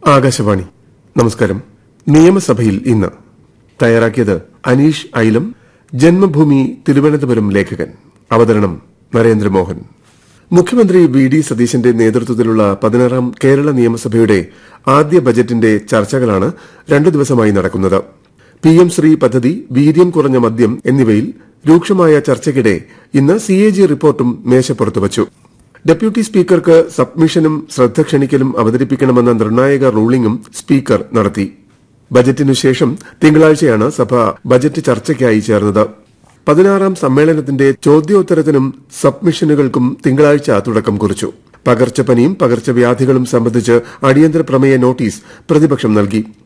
ആകാശവാണി നമസ്കാരം നിയമസഭയിൽ ഇന്ന് തയ്യാറാക്കിയത് അനീഷ് ഐലം ജന്മഭൂമി തിരുവനന്തപുരം ലേഖകൻ അവതരണം നരേന്ദ്രമോഹൻ മുഖ്യമന്ത്രി വി ഡി സതീശന്റെ നേതൃത്വത്തിലുള്ള പതിനാറാം കേരള നിയമസഭയുടെ ആദ്യ ബജറ്റിന്റെ ചർച്ചകളാണ് രണ്ടു ദിവസമായി നടക്കുന്നത് പി എം ശ്രീ പദ്ധതി വീര്യം കുറഞ്ഞ മദ്യം എന്നിവയിൽ രൂക്ഷമായ ചർച്ചയ്ക്കിടെ ഇന്ന് സി എ ജി റിപ്പോർട്ടും മേശപ്പുറത്ത് വച്ചു ഡെപ്യൂട്ടി സ്പീക്കർക്ക് സബ്മിഷനും ശ്രദ്ധ ക്ഷണിക്കലും അവതരിപ്പിക്കണമെന്ന നിർണായക റൂളിംഗും സ്പീക്കർ നടത്തി ബജറ്റിനു ശേഷം തിങ്കളാഴ്ചയാണ് സഭ ബജറ്റ് ചർച്ചയ്ക്കായി ചേർന്നത് പതിനാറാം സമ്മേളനത്തിന്റെ ചോദ്യോത്തരത്തിനും സബ്മിഷനുകൾക്കും തിങ്കളാഴ്ച തുടക്കം കുറിച്ചു പകർച്ചപ്പനിയും പകർച്ചവ്യാധികളും സംബന്ധിച്ച് അടിയന്തര പ്രമേയ നോട്ടീസ് പ്രതിപക്ഷം നൽകി